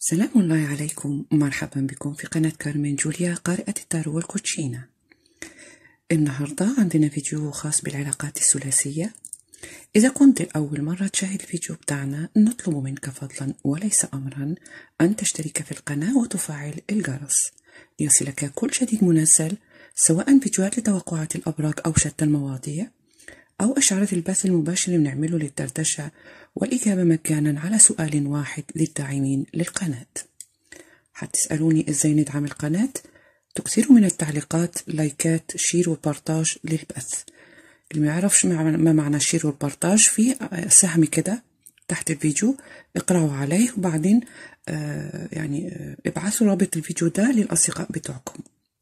سلام الله عليكم ومرحبا بكم في قناة كارمين جوليا قارئة التارو والكوتشينة النهاردة عندنا فيديو خاص بالعلاقات الثلاثية إذا كنت أول مرة تشاهد الفيديو بتاعنا نطلب منك فضلا وليس أمرا أن تشترك في القناة وتفعل الجرس ليصلك كل جديد منزل سواء فيديوهات لتوقعات الأبراج أو شتى المواضيع أو إشعارات البث المباشر اللي بنعمله للدردشة والإجابة مجانا على سؤال واحد للداعمين للقناة هتسألوني إزاي ندعم القناة تكثروا من التعليقات لايكات شير وبارتاج للبث اللي ما يعرفش ما معنى الشير والبارتاج في سهم كده تحت الفيديو اقرأوا عليه وبعدين آه يعني آه ابعثوا رابط الفيديو ده للأصدقاء بتوعكم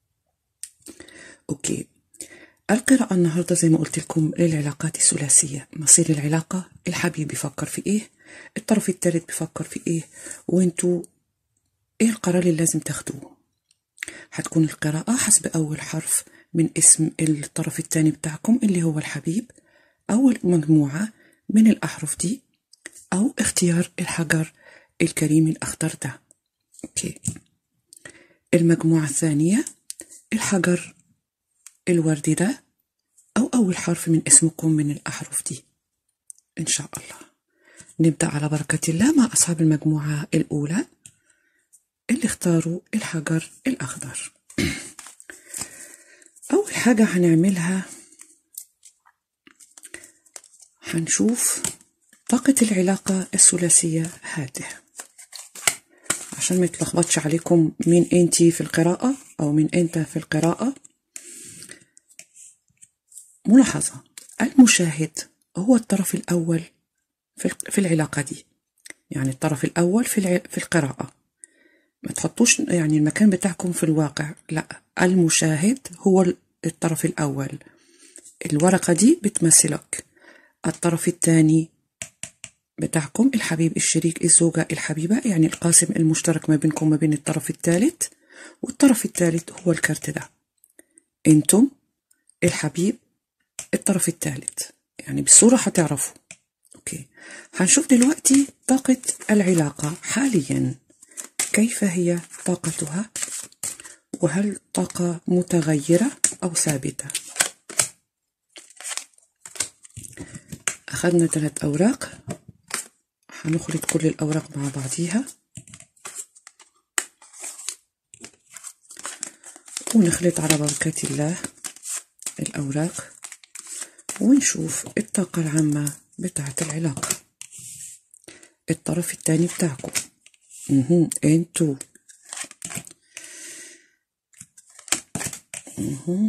أوكي القراءة النهاردة زي ما قلت لكم للعلاقات الثلاثية مصير العلاقة الحبيب بيفكر في إيه الطرف الثالث بيفكر في إيه وانتوا إيه القرار اللي لازم تاخدوه هتكون القراءة حسب أول حرف من اسم الطرف الثاني بتاعكم اللي هو الحبيب أول مجموعة من الأحرف دي أو اختيار الحجر الكريم الأخضر ده أوكي المجموعة الثانية الحجر الوردي ده أو أول حرف من اسمكم من الأحرف دي إن شاء الله نبدأ على بركة الله مع أصحاب المجموعة الأولى اللي اختاروا الحجر الأخضر أول حاجة هنعملها هنشوف طاقة العلاقة الثلاثية هذه عشان ما يتلخبطش عليكم مين انتي في القراءة أو مين انت في القراءة ملاحظة المشاهد هو الطرف الأول في العلاقة دي يعني الطرف الأول في في القراءة ما تحطوش يعني المكان بتاعكم في الواقع لا المشاهد هو الطرف الأول الورقة دي بتمثلك الطرف الثاني بتاعكم الحبيب الشريك الزوجة الحبيبة يعني القاسم المشترك ما بينكم وما بين الطرف الثالث والطرف الثالث هو الكارت ده انتم الحبيب الطرف الثالث يعني بالصورة هتعرفوا اوكي هنشوف دلوقتي طاقة العلاقة حاليا كيف هي طاقتها وهل طاقة متغيرة أو ثابتة أخذنا ثلاث أوراق هنخلط كل الأوراق مع بعضيها ونخلط على بركة الله الأوراق ونشوف الطاقة العامة بتاعت العلاقة الطرف التاني بتاعكم اها انتو اها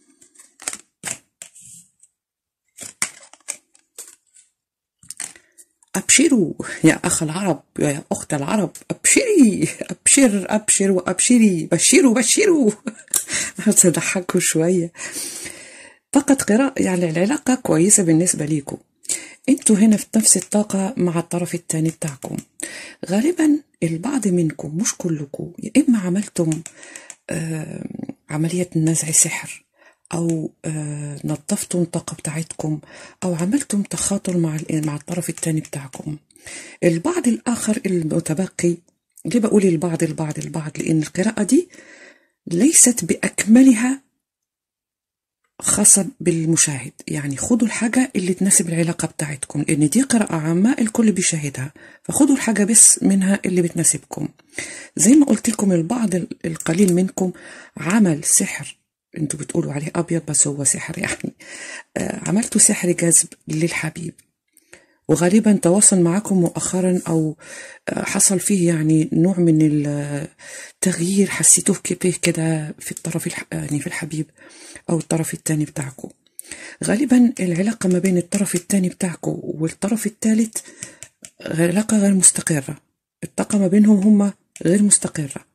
أبشروا يا أخ العرب يا أخت العرب أبشري أبشر أبشر وأبشري بشروا بشروا هتضحكوا شوية طاقة قراءة يعني العلاقة كويسة بالنسبة ليكم انتوا هنا في نفس الطاقة مع الطرف الثاني بتاعكم غالبا البعض منكم مش كلكم يا إما عملتم آه عملية نزع سحر أو آه نظفتم الطاقة بتاعتكم أو عملتم تخاطر مع مع الطرف الثاني بتاعكم البعض الآخر المتبقي ليه بقول البعض البعض البعض لأن القراءة دي ليست بأكملها خاصة بالمشاهد يعني خدوا الحاجة اللي تناسب العلاقة بتاعتكم لأن دي قراءة عامة الكل بيشاهدها فخدوا الحاجة بس منها اللي بتناسبكم زي ما قلت لكم البعض القليل منكم عمل سحر انتوا بتقولوا عليه أبيض بس هو سحر يعني آه عملتوا سحر جذب للحبيب وغالبا تواصل معكم مؤخرا او حصل فيه يعني نوع من التغيير حسيتوه به كده في الطرف يعني في الحبيب او الطرف الثاني بتاعكم غالبا العلاقه ما بين الطرف الثاني بتاعكم والطرف الثالث علاقه غير مستقره الطاقه ما بينهم هما غير مستقره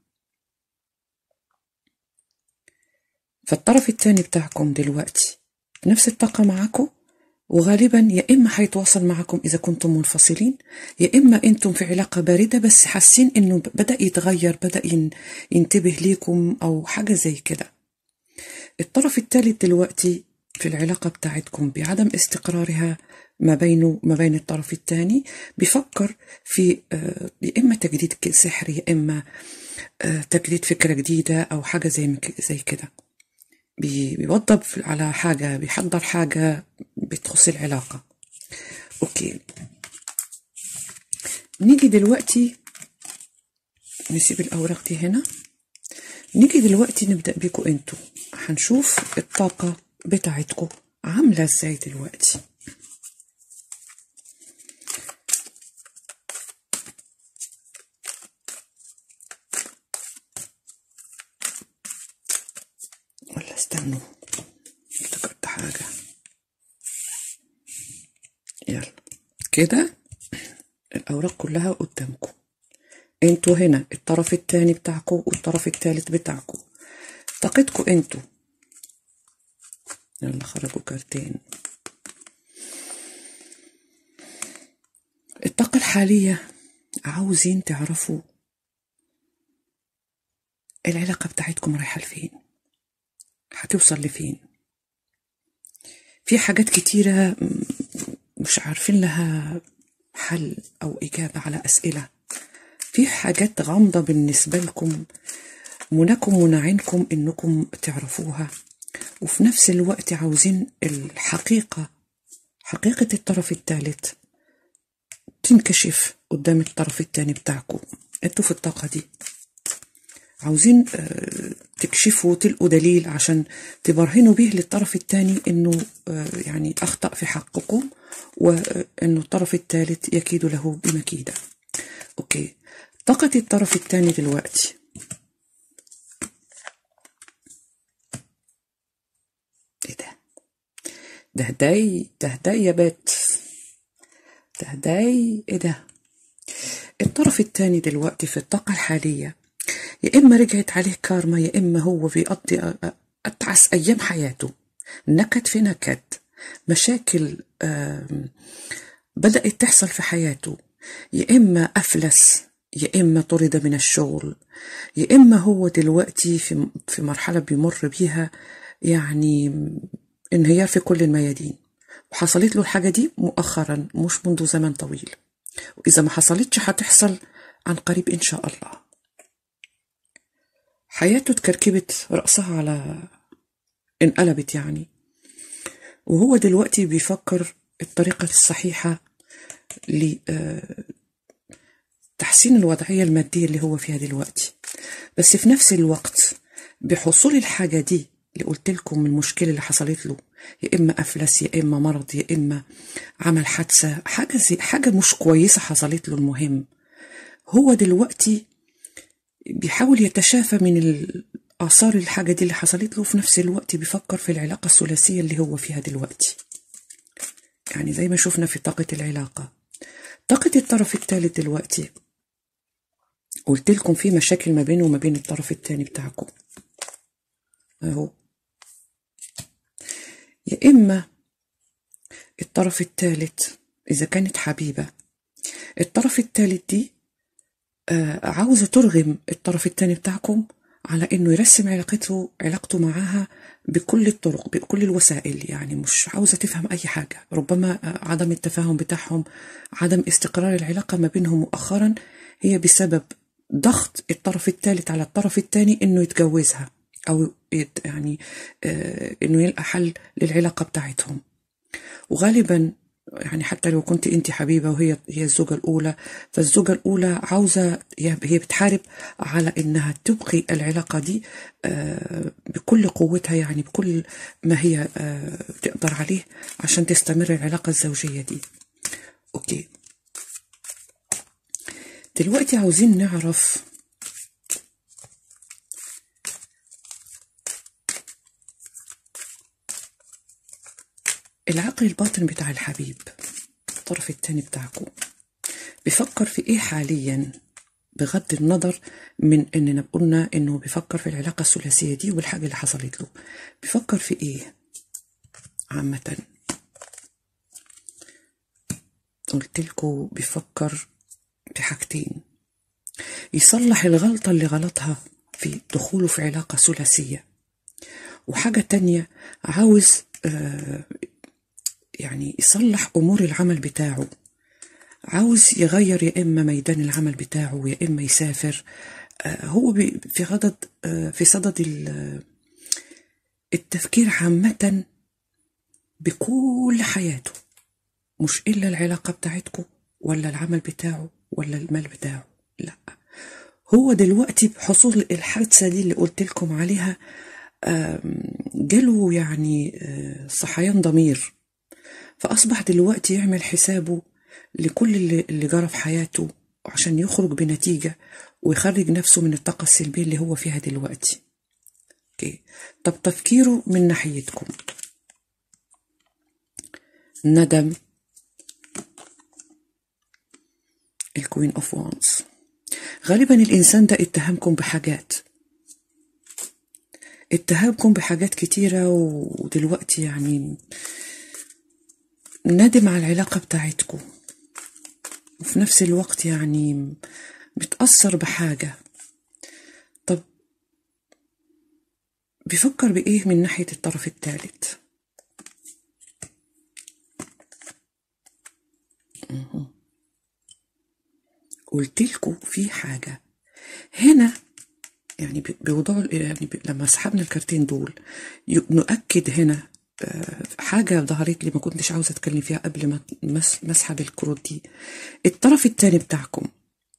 فالطرف الثاني بتاعكم دلوقتي نفس الطاقه معاكم وغالبا يا إما هيتواصل معكم إذا كنتم منفصلين يا إما أنتم في علاقة باردة بس حاسين إنه بدأ يتغير بدأ ينتبه ليكم أو حاجة زي كده الطرف الثالث دلوقتي في العلاقة بتاعتكم بعدم استقرارها ما بينه ما بين الطرف الثاني بيفكر في آه، يا إما تجديد ك- سحر يا إما آه، تجديد فكرة جديدة أو حاجة زي مك- زي كده بي- بيوضب على حاجة بيحضر حاجة بتخص العلاقة أوكي نيجي دلوقتي نسيب الأوراق دي هنا نيجي دلوقتي نبدأ بيكو انتوا هنشوف الطاقة بتاعتكم عاملة ازاي دلوقتي ولا استنوا افتكرت حاجة يلا كده الأوراق كلها قدامكم انتوا هنا الطرف التاني بتاعكم والطرف التالت بتاعكم طاقتكم انتوا يلا خرجوا كارتين الطاقة الحالية عاوزين تعرفوا العلاقة بتاعتكم رايحة لفين هتوصل لفين في حاجات كتيرة م- مش عارفين لها حل أو إجابة على أسئلة في حاجات غامضة بالنسبة لكم مناكم مناعينكم إنكم تعرفوها وفي نفس الوقت عاوزين الحقيقة حقيقة الطرف الثالث تنكشف قدام الطرف الثاني بتاعكم انتوا في الطاقة دي عاوزين آه، تكشفوا تلقوا دليل عشان تبرهنوا به للطرف الثاني انه آه، يعني اخطأ في حقكم وانه الطرف الثالث يكيد له بمكيدة اوكي طاقة الطرف الثاني دلوقتي ايه ده ده هداي ده هداي يا بات ده هداي ايه ده الطرف الثاني دلوقتي في الطاقة الحالية يا إما رجعت عليه كارما يا إما هو بيقضي أ- أ- أتعس أيام حياته نكد في نكد مشاكل آم، بدأت تحصل في حياته يا إما أفلس يا إما طرد من الشغل يا إما هو دلوقتي في في مرحلة بيمر بيها يعني انهيار في كل الميادين وحصلت له الحاجة دي مؤخرا مش منذ زمن طويل وإذا ما حصلتش هتحصل عن قريب إن شاء الله حياته اتكركبت رأسها على انقلبت يعني وهو دلوقتي بيفكر الطريقة الصحيحة لتحسين الوضعية المادية اللي هو فيها دلوقتي بس في نفس الوقت بحصول الحاجة دي اللي قلت لكم المشكلة اللي حصلت له يا إما أفلس يا إما مرض يا إما عمل حادثة حاجة زي حاجة مش كويسة حصلت له المهم هو دلوقتي بيحاول يتشافى من الآثار الحاجة دي اللي حصلت له وفي نفس الوقت بيفكر في العلاقة الثلاثية اللي هو فيها دلوقتي يعني زي ما شفنا في طاقة العلاقة طاقة الطرف الثالث دلوقتي قلت لكم في مشاكل ما بينه وما بين الطرف الثاني بتاعكم اهو يا اما الطرف الثالث اذا كانت حبيبه الطرف الثالث دي آه عاوزه ترغم الطرف الثاني بتاعكم على انه يرسم علاقته علاقته معاها بكل الطرق بكل الوسائل يعني مش عاوزه تفهم اي حاجه ربما آه، عدم التفاهم بتاعهم عدم استقرار العلاقه ما بينهم مؤخرا هي بسبب ضغط الطرف الثالث على الطرف الثاني انه يتجوزها او يت- يعني آه انه يلقى حل للعلاقه بتاعتهم وغالبا يعني حتى لو كنت انت حبيبه وهي هي الزوجه الاولى فالزوجه الاولى عاوزه هي هي بتحارب على انها تبقي العلاقه دي آه، بكل قوتها يعني بكل ما هي آه، تقدر عليه عشان تستمر العلاقه الزوجيه دي اوكي دلوقتي عاوزين نعرف العقل الباطن بتاع الحبيب الطرف التاني بتاعكم بيفكر في ايه حاليا بغض النظر من اننا قلنا انه بيفكر في العلاقة الثلاثية دي والحاجة اللي حصلت له بيفكر في ايه عامة قلت لكم بيفكر في حاجتين يصلح الغلطة اللي غلطها في دخوله في علاقة ثلاثية وحاجة تانية عاوز آه، يعني يصلح أمور العمل بتاعه عاوز يغير يا إما ميدان العمل بتاعه يا إما يسافر آه، هو بي- في غضد آه، في صدد ال- التفكير عامة بكل حياته مش إلا العلاقة بتاعتكم ولا العمل بتاعه ولا المال بتاعه لا هو دلوقتي بحصول الحادثة دي اللي قلت لكم عليها آم، جاله يعني آه، صحيان ضمير فأصبح دلوقتي يعمل حسابه لكل اللي, اللي جرى في حياته عشان يخرج بنتيجة ويخرج نفسه من الطاقة السلبية اللي هو فيها دلوقتي اوكي طب تفكيره من ناحيتكم ندم الكوين اوف وانس غالبا الانسان ده اتهمكم بحاجات اتهمكم بحاجات كتيرة ودلوقتي يعني ندم على العلاقة بتاعتكم وفي نفس الوقت يعني بتأثر بحاجة طب بيفكر بإيه من ناحية الطرف الثالث قلت لكم في حاجة هنا يعني ب- بوضوع يعني ب- لما سحبنا الكارتين دول ي- نؤكد هنا آه، حاجة ظهرت لي ما كنتش عاوزة أتكلم فيها قبل ما مس- ما أسحب الكروت دي الطرف الثاني بتاعكم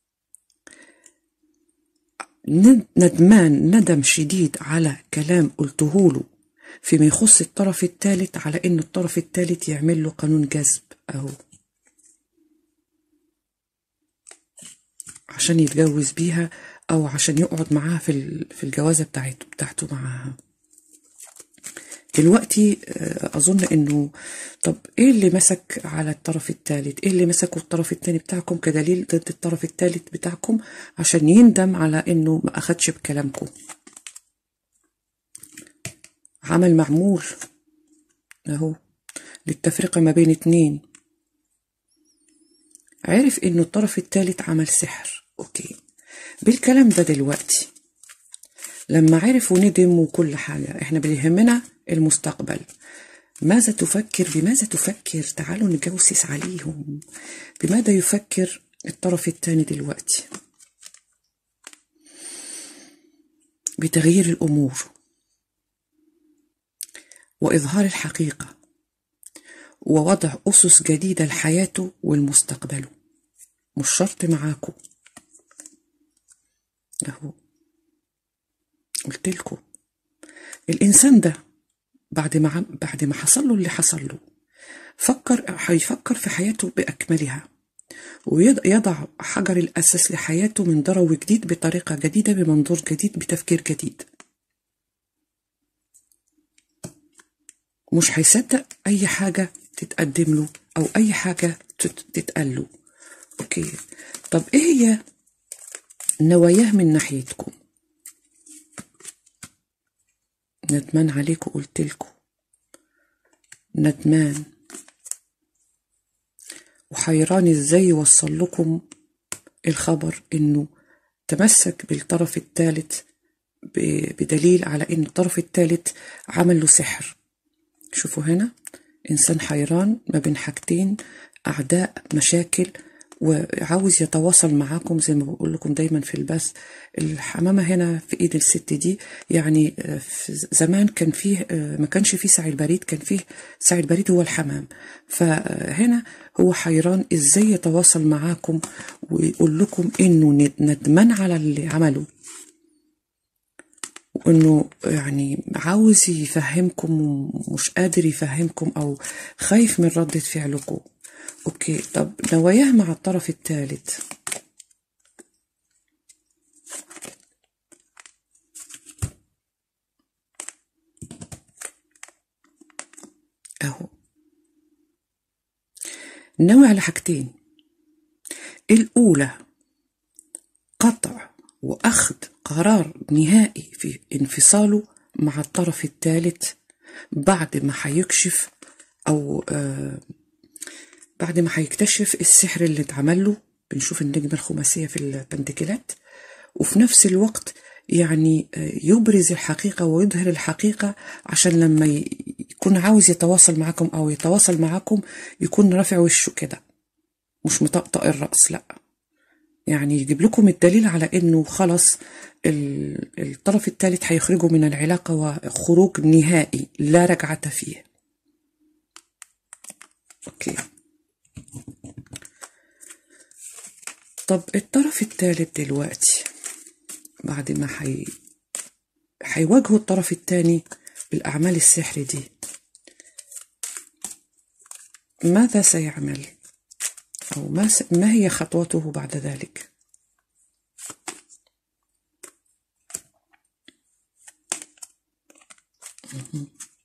ند- ندمان ندم شديد على كلام قلته له فيما يخص الطرف الثالث على إن الطرف الثالث يعمل له قانون جذب أهو عشان يتجوز بيها أو عشان يقعد معاها في ال- في الجوازة بتاعته بتاعته معاها دلوقتي آه، أظن إنه طب إيه اللي مسك على الطرف الثالث؟ إيه اللي مسكه الطرف الثاني بتاعكم كدليل ضد الطرف الثالث بتاعكم عشان يندم على إنه ما أخدش بكلامكم؟ عمل معمول أهو للتفرقة ما بين اتنين عرف إنه الطرف الثالث عمل سحر أوكي بالكلام ده دلوقتي لما عرف وندم وكل حاجة احنا بيهمنا المستقبل ماذا تفكر بماذا تفكر تعالوا نجوسس عليهم بماذا يفكر الطرف الثاني دلوقتي بتغيير الأمور وإظهار الحقيقة ووضع أسس جديدة لحياته والمستقبله مش شرط معاكم أهو قلت لكم الإنسان ده بعد ما عم- بعد ما حصل له اللي حصل له فكر هيفكر في حياته بأكملها ويضع حجر الأساس لحياته من ضرو جديد بطريقة جديدة بمنظور جديد بتفكير جديد مش هيصدق أي حاجة تتقدم له أو أي حاجة تت- تتقال له أوكي طب إيه هي نواياه من ناحيتكم ندمان عليكم قلت لكم ندمان وحيران ازاي يوصل لكم الخبر انه تمسك بالطرف الثالث ب- بدليل على ان الطرف الثالث عمل له سحر شوفوا هنا انسان حيران ما بين حاجتين اعداء مشاكل وعاوز يتواصل معاكم زي ما بقول لكم دايما في البث الحمامه هنا في ايد الست دي يعني آه، في زمان كان فيه آه، ما كانش فيه سعي البريد كان فيه سعي البريد هو الحمام فهنا هو حيران ازاي يتواصل معاكم ويقول لكم انه ند- ندمان على اللي عمله وانه يعني عاوز يفهمكم ومش قادر يفهمكم او خايف من ردة فعلكم اوكي طب نواياه مع الطرف الثالث اهو ناوي على حاجتين الاولى قطع واخذ قرار نهائي في انفصاله مع الطرف الثالث بعد ما هيكشف او آه بعد ما هيكتشف السحر اللي اتعمل له بنشوف النجمة الخماسية في البنتكلات وفي نفس الوقت يعني آه، يبرز الحقيقة ويظهر الحقيقة عشان لما ي- يكون عاوز يتواصل معاكم او يتواصل معاكم يكون رافع وشه كده مش مطقطق الرأس لا يعني يجيب لكم الدليل على انه خلاص ال- الطرف الثالث هيخرجوا من العلاقة وخروج نهائي لا رجعة فيه اوكي طب الطرف الثالث دلوقتي بعد ما حي... هيواجهوا الطرف الثاني بالأعمال السحر دي ماذا سيعمل أو ما, س... ما هي خطوته بعد ذلك مهم.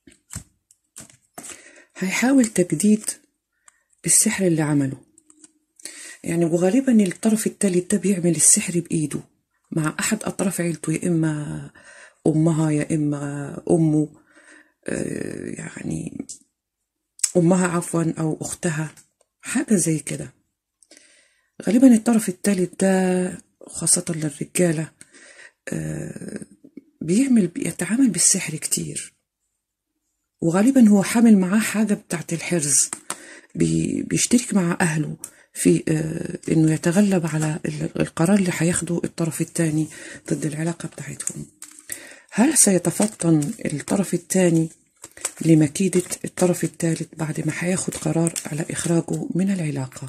هيحاول تجديد السحر اللي عمله يعني وغالبا الطرف الثالث ده بيعمل السحر بإيده مع أحد أطراف عيلته يا إما أمها يا إما أمه آه، يعني أمها عفوا أو أختها حاجة زي كده غالبا الطرف الثالث ده خاصة للرجالة آه، بيعمل بيتعامل بالسحر كتير وغالبا هو حامل معاه حاجة بتاعت الحرز بي- بيشترك مع أهله في آه، إنه يتغلب على ال- القرار اللي هياخده الطرف الثاني ضد العلاقة بتاعتهم هل سيتفطن الطرف الثاني لمكيدة الطرف الثالث بعد ما هياخد قرار على إخراجه من العلاقة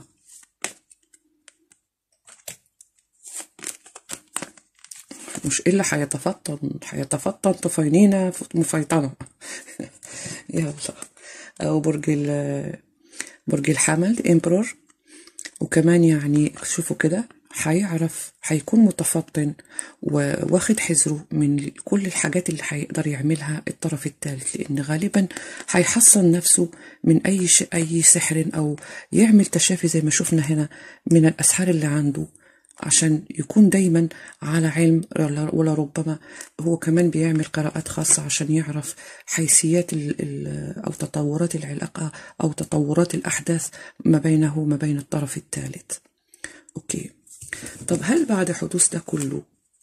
مش إلا هيتفطن هيتفطن طفينينة مفيطنة يلا أو برج ال- برج الحمل إمبرور وكمان يعني شوفوا كده هيعرف هيكون متفطن وواخد حذره من كل الحاجات اللي هيقدر يعملها الطرف الثالث لان غالبا هيحصن نفسه من اي شيء اي سحر او يعمل تشافي زي ما شفنا هنا من الاسحار اللي عنده عشان يكون دايما على علم ولربما هو كمان بيعمل قراءات خاصة عشان يعرف حيثيات ال ال أو تطورات العلاقة أو تطورات الأحداث ما بينه وما بين الطرف الثالث أوكي طب هل بعد حدوث ده كله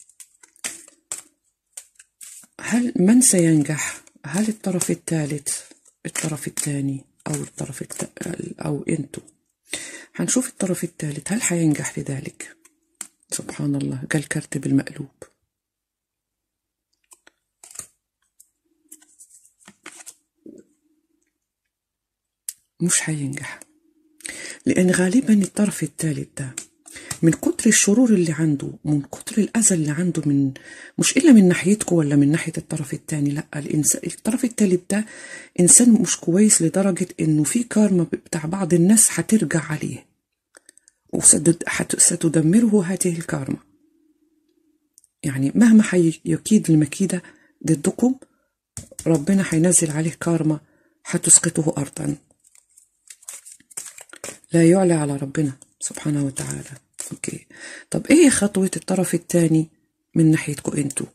هل من سينجح هل الطرف الثالث الطرف الثاني أو الطرف الت... أو أنتوا هنشوف الطرف الثالث هل هينجح لذلك سبحان الله قال كارت بالمقلوب مش هينجح لأن غالبا الطرف الثالث ده من كتر الشرور اللي عنده من كتر الأذى اللي عنده من مش إلا من ناحيتكم ولا من ناحية الطرف الثاني لا الإنسان الطرف الثالث ده إنسان مش كويس لدرجة إنه في كارما بتاع بعض الناس هترجع عليه وستدمره هذه الكارما يعني مهما يكيد المكيدة ضدكم ربنا هينزل عليه كارما هتسقطه أرضا لا يعلى على ربنا سبحانه وتعالى اوكي طب ايه خطوة الطرف الثاني من ناحيتكم انتوا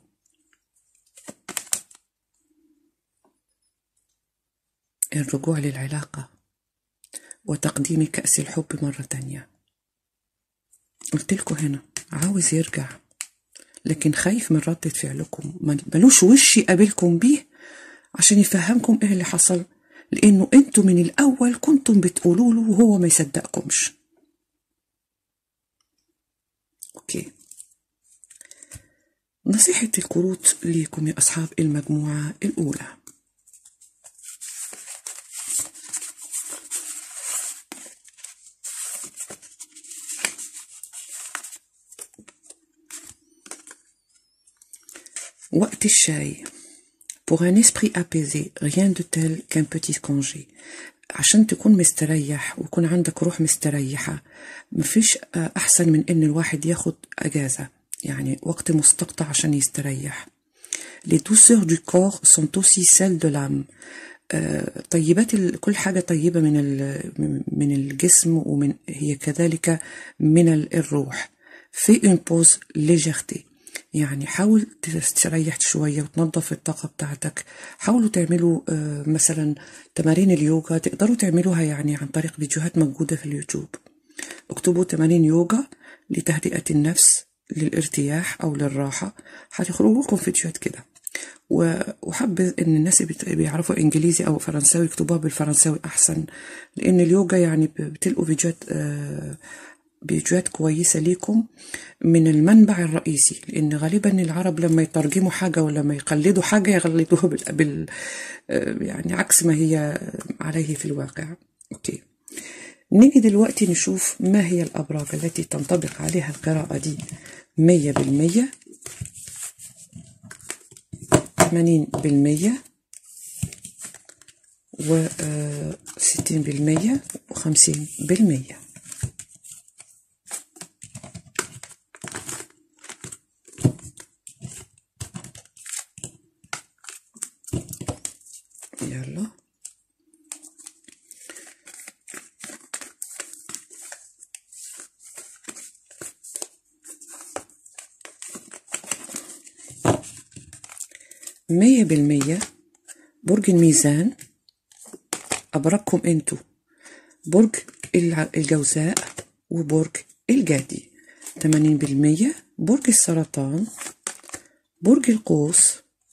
الرجوع للعلاقة وتقديم كأس الحب مرة تانية قلت لكم هنا عاوز يرجع لكن خايف من ردة فعلكم ملوش وش يقابلكم بيه عشان يفهمكم ايه اللي حصل لانه انتوا من الاول كنتم بتقولوا له وهو ما يصدقكمش اوكي نصيحة الكروت ليكم يا أصحاب المجموعة الأولى وقت الشاي Pour un esprit apaisé, rien de tel qu'un petit congé. عشان تكون مستريح ويكون عندك روح مستريحة مفيش أحسن من إن الواحد ياخد أجازة يعني وقت مستقطع عشان يستريح Les douceurs du corps sont aussi celles de l'âme طيبات كل حاجة طيبة من من الجسم ومن هي كذلك من الروح في une pause légèreté يعني حاول تستريح شوية وتنظف الطاقة بتاعتك حاولوا تعملوا مثلا تمارين اليوغا تقدروا تعملوها يعني عن طريق فيديوهات موجودة في اليوتيوب اكتبوا تمارين يوغا لتهدئة النفس للارتياح أو للراحة هتخرجوا لكم فيديوهات كده وحابة إن الناس بت- بيعرفوا إنجليزي أو فرنساوي يكتبوها بالفرنساوي أحسن لأن اليوجا يعني ب- بتلقوا فيديوهات آه، فيديوهات كويسة ليكم من المنبع الرئيسي لأن غالبا العرب لما يترجموا حاجة ولما يقلدوا حاجة يقلدوها بال... بال... آه، يعني عكس ما هي عليه في الواقع أوكي نيجي دلوقتي نشوف ما هي الأبراج التي تنطبق عليها القراءة دي مية بالمية ثمانين بالمية و ستين بالمية وخمسين بالمية يلا مية بالمية برج الميزان أبرجكم انتوا برج الع- الجوزاء وبرج الجدي تمانين بالمية برج السرطان برج القوس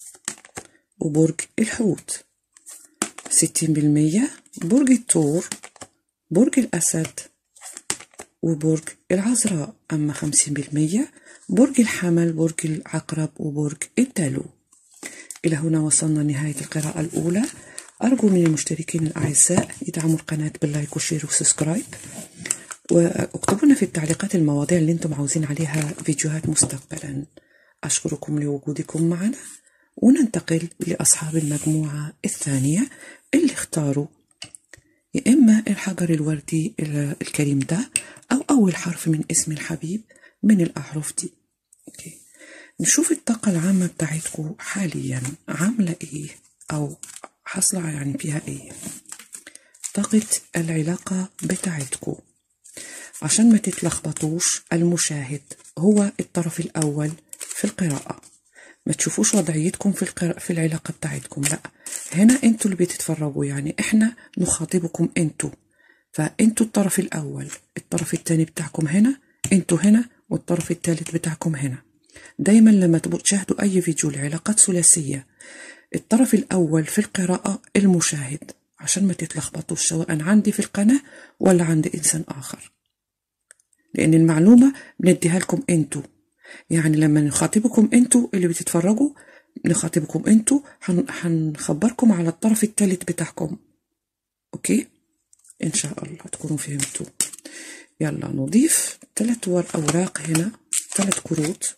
وبرج الحوت ستين بالمية برج الثور برج الأسد وبرج العذراء أما خمسين بالمية برج الحمل برج العقرب وبرج الدلو إلى هنا وصلنا لنهاية القراءة الأولى أرجو من المشتركين الأعزاء يدعموا القناة باللايك وشير وسبسكرايب واكتبوا لنا في التعليقات المواضيع اللي انتم عاوزين عليها فيديوهات مستقبلا أشكركم لوجودكم معنا وننتقل لأصحاب المجموعة الثانية اللي اختاروا يا إما الحجر الوردي ال- الكريم ده أو أول حرف من اسم الحبيب من الأحرف دي أوكي. نشوف الطاقة العامة بتاعتكم حاليا عاملة إيه أو حاصلة يعني فيها إيه طاقة العلاقة بتاعتكم عشان ما تتلخبطوش المشاهد هو الطرف الأول في القراءة ما تشوفوش وضعيتكم في القراءة في العلاقة بتاعتكم لا هنا انتوا اللي بتتفرجوا يعني احنا نخاطبكم انتوا فانتوا الطرف الأول الطرف الثاني بتاعكم هنا انتوا هنا والطرف الثالث بتاعكم هنا دايما لما تبقوا تشاهدوا أي فيديو لعلاقات ثلاثية الطرف الأول في القراءة المشاهد عشان ما تتلخبطوش سواء عندي في القناة ولا عند إنسان آخر لأن المعلومة بنديها لكم أنتوا يعني لما نخاطبكم أنتوا اللي بتتفرجوا نخاطبكم أنتوا هن- هنخبركم على الطرف الثالث بتاعكم أوكي إن شاء الله تكونوا فهمتوا يلا نضيف ثلاث ور أوراق هنا ثلاث كروت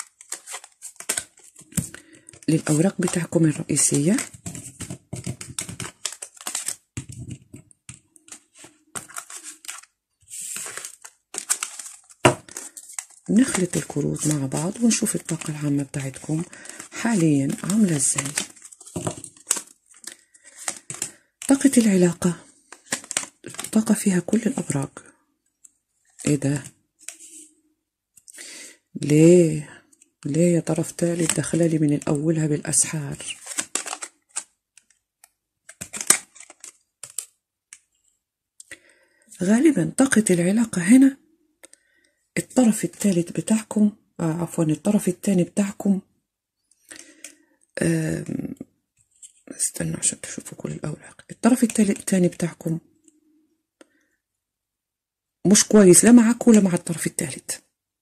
للأوراق بتاعكم الرئيسية نخلط الكروت مع بعض ونشوف الطاقة العامة بتاعتكم حاليا عاملة ازاي طاقة العلاقة طاقة فيها كل الأبراج ايه ده ليه ليه يا طرف تالت دخلالي من الأولها بالأسحار غالبا طاقة العلاقة هنا الطرف الثالث بتاعكم آه عفوا الطرف الثاني بتاعكم آم، استنوا عشان تشوفوا كل الأوراق الطرف الثالث الثاني بتاعكم مش كويس لا معاك ولا مع الطرف الثالث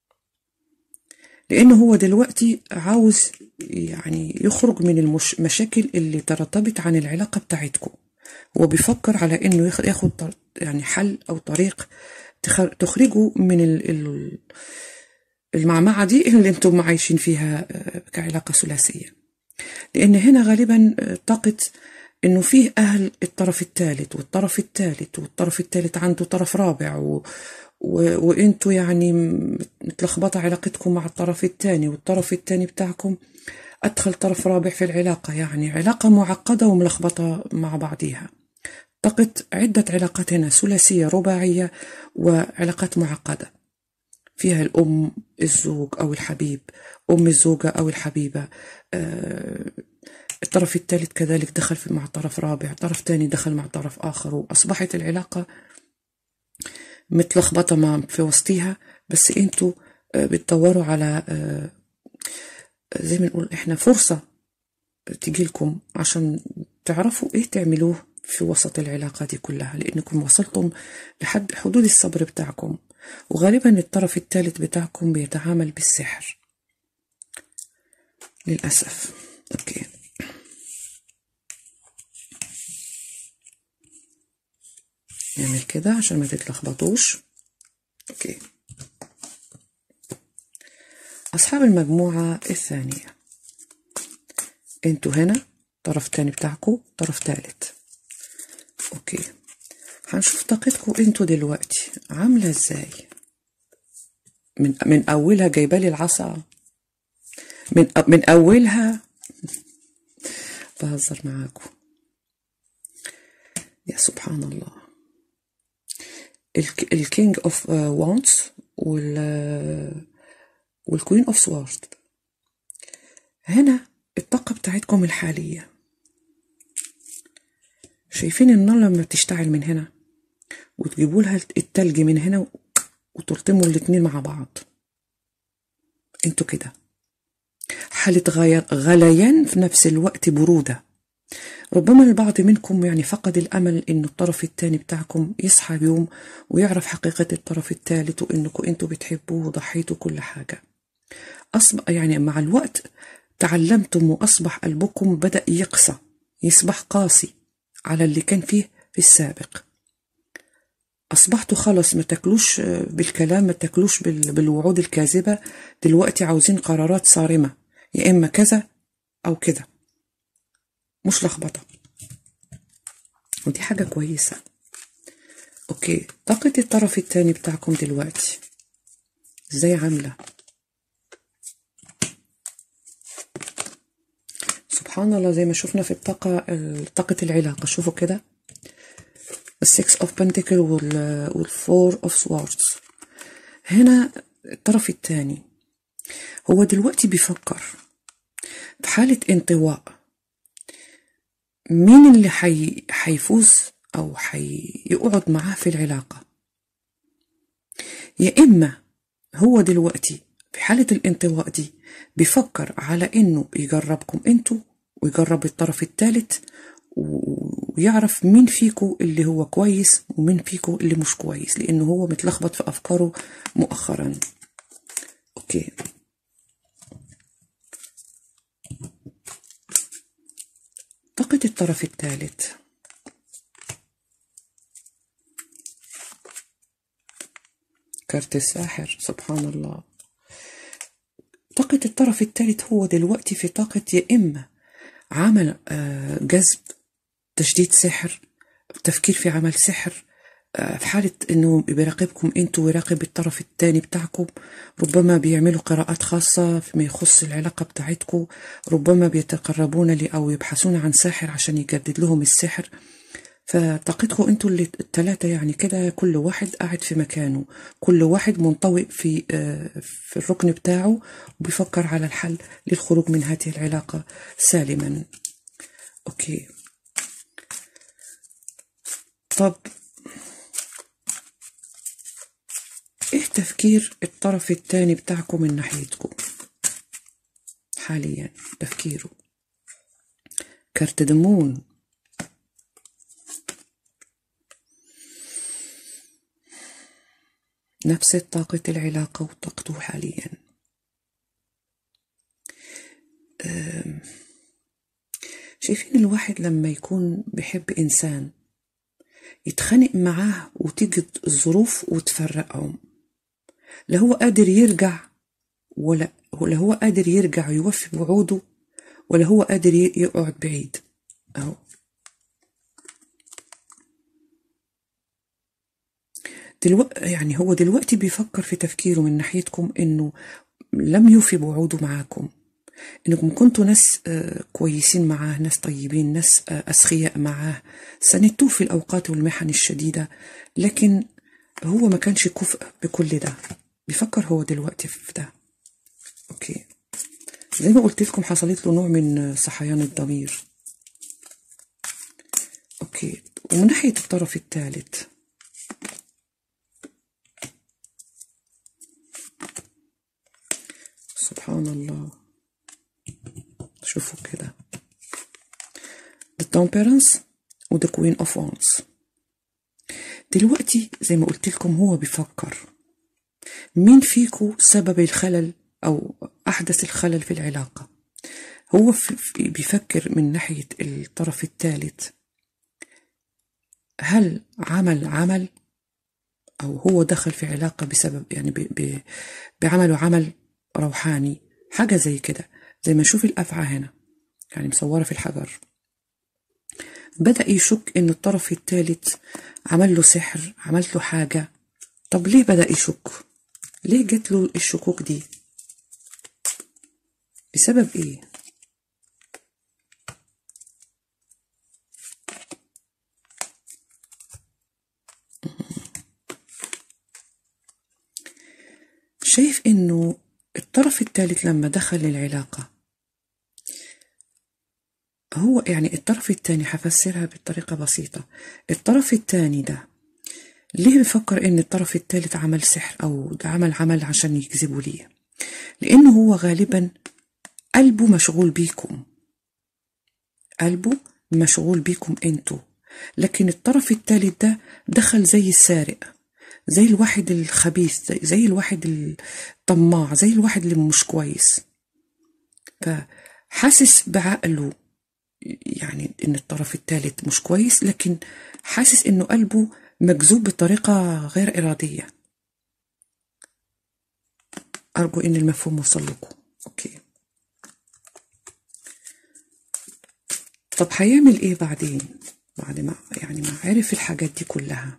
لأنه هو دلوقتي عاوز يعني يخرج من المشاكل اللي ترتبط عن العلاقة بتاعتكم هو بيفكر على إنه ياخ- ياخد طر- يعني حل أو طريق تخ- تخرجه من ال- ال- المعمعة دي اللي انتم عايشين فيها آه، كعلاقة ثلاثية لأن هنا غالبا آه، طاقة إنه فيه أهل الطرف الثالث والطرف الثالث والطرف الثالث عنده طرف رابع و... و... وانتوا يعني م- متلخبطة علاقتكم مع الطرف الثاني والطرف الثاني بتاعكم أدخل طرف رابع في العلاقة يعني علاقة معقدة وملخبطة مع بعضيها طاقة عدة علاقات هنا ثلاثية رباعية وعلاقات معقدة فيها الأم الزوج أو الحبيب أم الزوجة أو الحبيبة آه، الطرف الثالث كذلك دخل في مع طرف رابع طرف ثاني دخل مع طرف آخر وأصبحت العلاقة متلخبطة مع في وسطيها بس انتوا آه، بتدوروا على آه، زي ما نقول احنا فرصة تجي لكم عشان تعرفوا ايه تعملوه في وسط العلاقة دي كلها لانكم وصلتم لحد حدود الصبر بتاعكم وغالبا الطرف الثالث بتاعكم بيتعامل بالسحر للأسف اوكي نعمل كده عشان ما تتلخبطوش اوكي أصحاب المجموعة الثانية انتوا هنا طرف تاني بتاعكم طرف تالت اوكي هنشوف طاقتكم انتوا دلوقتي عاملة ازاي من من اولها جايبه لي العصا من من اولها بهزر معاكم يا سبحان الله الكينج اوف وانس وال والكوين اوف سوارد هنا الطاقة بتاعتكم الحالية شايفين النار لما بتشتعل من هنا وتجيبوا لها التلج من هنا وتلطموا الاتنين مع بعض انتوا كده حالة غير غليان في نفس الوقت برودة ربما البعض منكم يعني فقد الأمل إن الطرف التاني بتاعكم يصحى يوم ويعرف حقيقة الطرف الثالث وإنكم انتوا بتحبوه وضحيتوا كل حاجة أصبح يعني مع الوقت تعلمتم وأصبح قلبكم بدأ يقسى يصبح قاسي على اللي كان فيه في السابق أصبحتوا خلص ما تاكلوش بالكلام ما تاكلوش بالوعود الكاذبة دلوقتي عاوزين قرارات صارمة يا إما كذا أو كذا مش لخبطة ودي حاجة كويسة أوكي طاقة الطرف التاني بتاعكم دلوقتي ازاي عاملة سبحان الله زي ما شفنا في الطاقة طاقة العلاقة شوفوا كده السكس اوف بنتكل والفور اوف سواردز هنا الطرف الثاني هو دلوقتي بيفكر في حالة انطواء مين اللي حي... حيفوز أو حيقعد معاه في العلاقة يا إما هو دلوقتي في حالة الانطواء دي بيفكر على إنه يجربكم أنتوا ويجرب الطرف الثالث ويعرف مين فيكو اللي هو كويس ومين فيكو اللي مش كويس لأنه هو متلخبط في أفكاره مؤخرا أوكي طاقة الطرف الثالث كارت الساحر سبحان الله طاقة الطرف الثالث هو دلوقتي في طاقة يا إما عمل جذب تشديد سحر تفكير في عمل سحر في حالة انه بيراقبكم انتوا ويراقب الطرف الثاني بتاعكم ربما بيعملوا قراءات خاصة فيما يخص العلاقة بتاعتكم ربما بيتقربون لي او يبحثون عن ساحر عشان يجدد لهم السحر فطاقتكم انتوا اللي الثلاثة يعني كده كل واحد قاعد في مكانه كل واحد منطوي في في الركن بتاعه وبيفكر على الحل للخروج من هذه العلاقة سالما اوكي طب ايه تفكير الطرف الثاني بتاعكم من ناحيتكم حاليا تفكيره كارت دمون نفس طاقة العلاقة وطاقته حاليا شايفين الواحد لما يكون بيحب إنسان يتخانق معاه وتيجي الظروف وتفرقهم لا هو قادر يرجع ولا ولا هو قادر يرجع ويوفي بوعوده ولا هو قادر يقعد بعيد اهو دلوقتي يعني هو دلوقتي بيفكر في تفكيره من ناحيتكم انه لم يوفي بوعوده معاكم انكم كنتوا ناس كويسين معاه ناس طيبين ناس اسخياء معاه سندتوه في الاوقات والمحن الشديده لكن هو ما كانش كفء بكل ده بيفكر هو دلوقتي في ده اوكي زي ما قلت لكم حصلت له نوع من صحيان الضمير اوكي ومن ناحيه الطرف الثالث سبحان الله شوفوا كده temperance و the queen of wands دلوقتي زي ما قلت لكم هو بيفكر مين فيكو سبب الخلل أو أحدث الخلل في العلاقة هو في في- بيفكر من ناحية الطرف الثالث هل عمل عمل أو هو دخل في علاقة بسبب يعني ب ب بعمله عمل روحاني حاجة زي كده زي ما نشوف الأفعى هنا يعني مصورة في الحجر بدأ يشك إن الطرف الثالث عمل له سحر عمل له حاجة طب ليه بدأ يشك ليه جت له الشكوك دي بسبب إيه شايف إنه الطرف الثالث لما دخل العلاقة هو يعني الطرف الثاني هفسرها بطريقة بسيطة الطرف الثاني ده ليه بيفكر ان الطرف الثالث عمل سحر او ده عمل عمل عشان يكذبوا ليه لانه هو غالبا قلبه مشغول بيكم قلبه مشغول بيكم انتوا لكن الطرف الثالث ده دخل زي السارق زي الواحد الخبيث زي, زي الواحد الطماع زي الواحد اللي مش كويس فحاسس بعقله يعني ان الطرف الثالث مش كويس لكن حاسس انه قلبه مجذوب بطريقة غير إرادية أرجو إن المفهوم وصل لكم أوكي طب هيعمل إيه بعدين بعد ما يعني ما عرف الحاجات دي كلها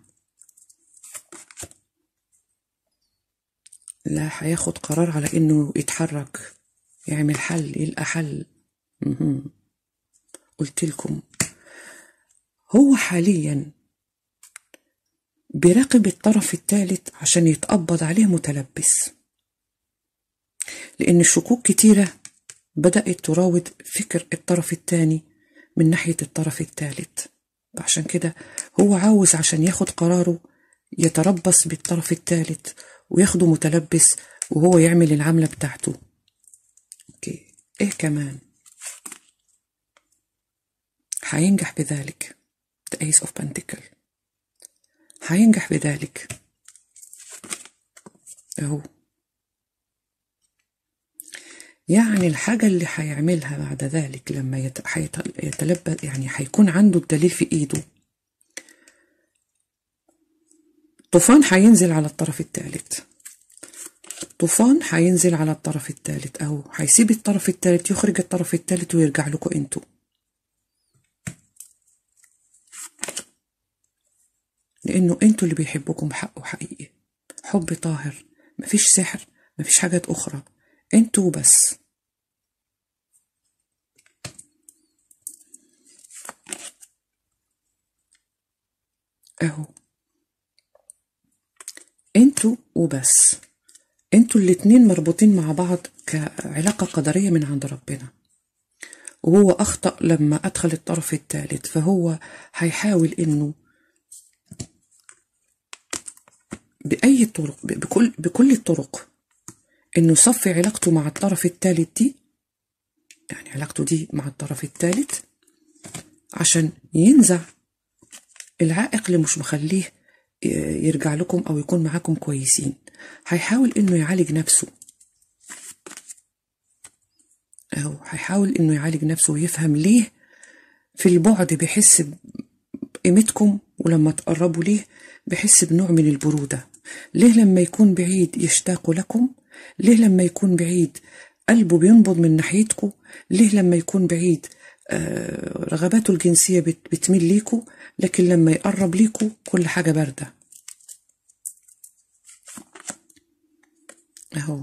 لا هياخد قرار على إنه يتحرك يعمل حل يلقى حل مهم. قلت لكم هو حاليا بيراقب الطرف الثالث عشان يتقبض عليه متلبس لأن الشكوك كتيرة بدأت تراود فكر الطرف الثاني من ناحية الطرف الثالث عشان كده هو عاوز عشان ياخد قراره يتربص بالطرف الثالث وياخده متلبس وهو يعمل العملة بتاعته اوكي ايه كمان هينجح بذلك the ace of pentacle هينجح بذلك اهو يعني الحاجة اللي هيعملها بعد ذلك لما يت- هيت- يتلبى يعني هيكون عنده الدليل في ايده طوفان هينزل على الطرف الثالث طوفان هينزل على الطرف الثالث اهو هيسيب الطرف الثالث يخرج الطرف الثالث ويرجع لكم انتوا لانه انتوا اللي بيحبوكم حق وحقيقي حب طاهر مفيش سحر مفيش حاجات اخرى انتوا بس اهو انتوا وبس انتوا الاتنين مربوطين مع بعض كعلاقة قدرية من عند ربنا وهو أخطأ لما أدخل الطرف الثالث فهو هيحاول إنه بأي طرق بكل بكل الطرق إنه يصفي علاقته مع الطرف الثالث دي يعني علاقته دي مع الطرف الثالث عشان ينزع العائق اللي مش مخليه يرجع لكم أو يكون معاكم كويسين هيحاول إنه يعالج نفسه أهو هيحاول إنه يعالج نفسه ويفهم ليه في البعد بيحس بقيمتكم ولما تقربوا ليه بيحس بنوع من البرودة ليه لما يكون بعيد يشتاق لكم ليه لما يكون بعيد قلبه بينبض من ناحيتكم ليه لما يكون بعيد آه رغباته الجنسية بت- بتميل ليكوا لكن لما يقرب ليكوا كل حاجة باردة اهو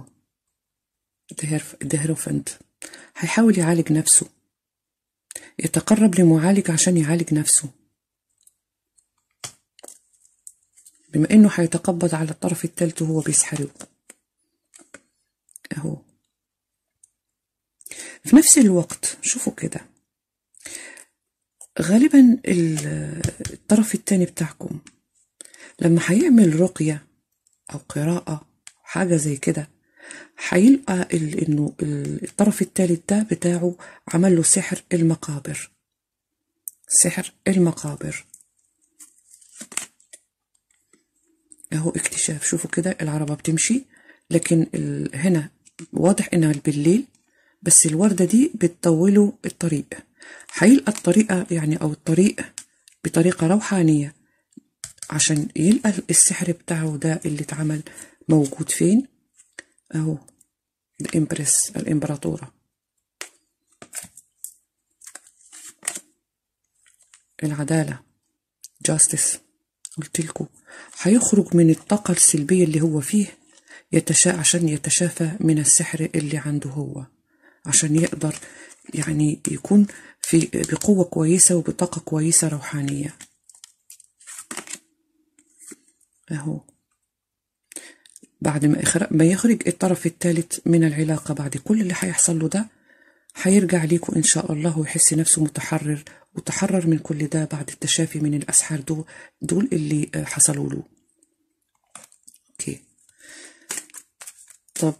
دهرفنت هيحاول يعالج نفسه يتقرب لمعالج عشان يعالج نفسه بما انه هيتقبض على الطرف الثالث وهو بيسحره اهو في نفس الوقت شوفوا كده غالبا ال- الطرف الثاني بتاعكم لما هيعمل رقية أو قراءة حاجة زي كده هيلقى ال- إنه ال- الطرف الثالث ده بتاعه عمل له سحر المقابر سحر المقابر اهو اكتشاف شوفوا كده العربة بتمشي لكن ال... هنا واضح انها بالليل بس الوردة دي بتطولوا الطريق هيلقى الطريقة يعني او الطريق بطريقة روحانية عشان يلقى السحر بتاعه ده اللي اتعمل موجود فين اهو الامبرس الامبراطورة العدالة جاستس قلت لكم هيخرج من الطاقة السلبية اللي هو فيه يتشا عشان يتشافى من السحر اللي عنده هو عشان يقدر يعني يكون في بقوة كويسة وبطاقة كويسة روحانية أهو بعد ما إخرج ما يخرج الطرف الثالث من العلاقة بعد كل اللي هيحصل له ده هيرجع ليكوا إن شاء الله ويحس نفسه متحرر وتحرر من كل ده بعد التشافي من الأسحار دول, دول اللي حصلوا له أوكي طب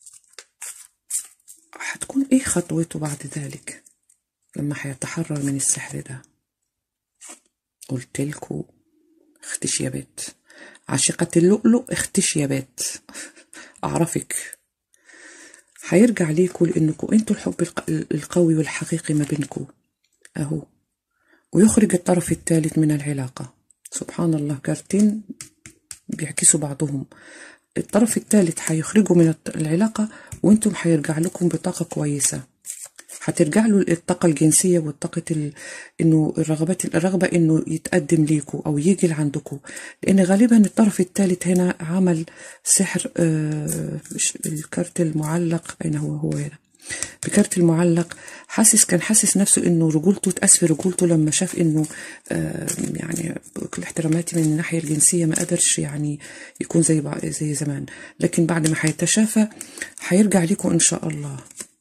هتكون إيه خطوته بعد ذلك لما هيتحرر من السحر ده قلت لكم اختش يا بيت عاشقة اللؤلؤ اختش يا بيت أعرفك هيرجع ليكوا لأنكوا انتوا الحب القوي والحقيقي ما بينكوا أهو ويخرج الطرف الثالث من العلاقة سبحان الله كارتين بيعكسوا بعضهم الطرف الثالث هيخرجوا من العلاقة وانتم هيرجع لكم بطاقة كويسة هترجع له الطاقة الجنسية والطاقة ال... انه الرغبات الرغبة انه يتقدم ليكوا او يجي لعندكوا لان غالبا الطرف الثالث هنا عمل سحر آه الكارت المعلق اين هو هو هنا بكارت المعلق حاسس كان حاسس نفسه انه رجولته تأس في رجولته لما شاف انه آه يعني بكل احتراماتي من الناحيه الجنسيه ما قدرش يعني يكون زي زي زمان لكن بعد ما هيتشافى هيرجع لكم ان شاء الله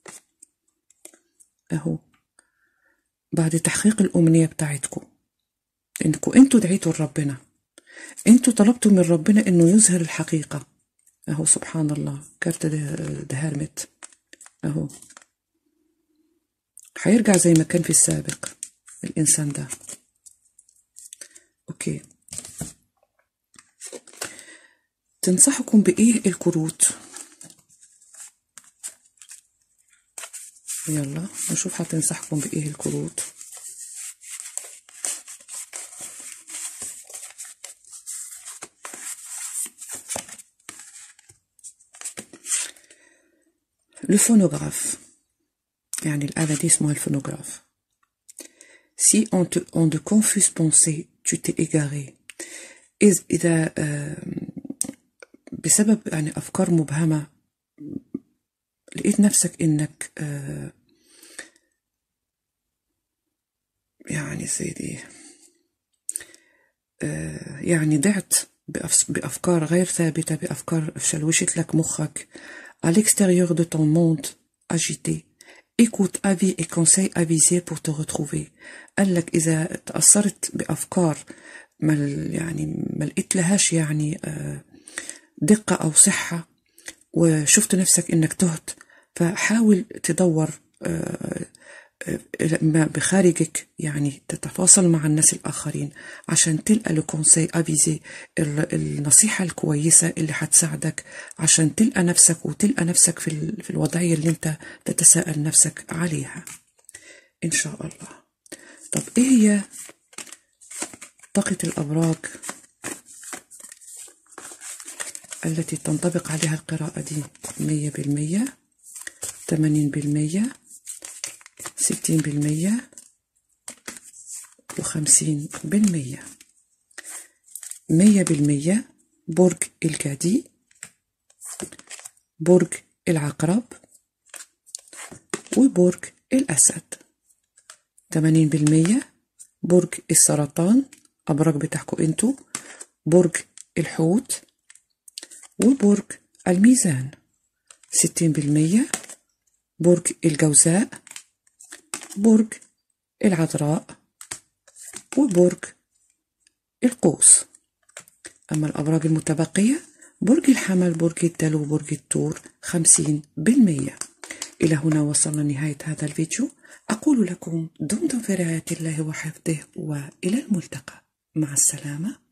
اهو بعد تحقيق الامنيه بتاعتكم انكم انتوا دعيتوا لربنا انتوا طلبتوا من ربنا انه يظهر الحقيقه اهو سبحان الله كارت ده هرمت اهو هيرجع زي ما كان في السابق الانسان ده اوكي تنصحكم بايه الكروت يلا نشوف هتنصحكم بايه الكروت le phonographe يعني الآلة دي اسمها الفونوغراف si on te, on te confuse pensée tu t'es égaré إذ إذا بسبب يعني أفكار مبهمة لقيت نفسك إنك يعني سيدي يعني ضعت بأفكار غير ثابتة بأفكار شلوشت لك مخك à l'extérieur de ton monde agité. Écoute avis et conseils avisés pour te retrouver. قال لك إذا تأثرت بأفكار ما يعني ما لقيت لهاش يعني دقة أو صحة وشفت نفسك إنك تهت فحاول تدور ما بخارجك يعني تتواصل مع الناس الآخرين عشان تلقى الكونسي أفيزي النصيحة الكويسة اللي هتساعدك عشان تلقى نفسك وتلقى نفسك في, في الوضعية اللي انت تتساءل نفسك عليها إن شاء الله طب إيه هي طاقة الأبراج التي تنطبق عليها القراءة دي مية بالمية ثمانين بالمية ستين بالمية وخمسين بالمية مية بالمية برج الجدي برج العقرب وبرج الأسد تمانين بالمية برج السرطان أبراج بتاعكم انتوا برج الحوت وبرج الميزان ستين بالمية برج الجوزاء برج العذراء وبرج القوس أما الأبراج المتبقية برج الحمل برج الدلو وبرج الثور خمسين بالمية إلى هنا وصلنا نهاية هذا الفيديو أقول لكم دمتم في رعاية الله وحفظه وإلى الملتقى مع السلامة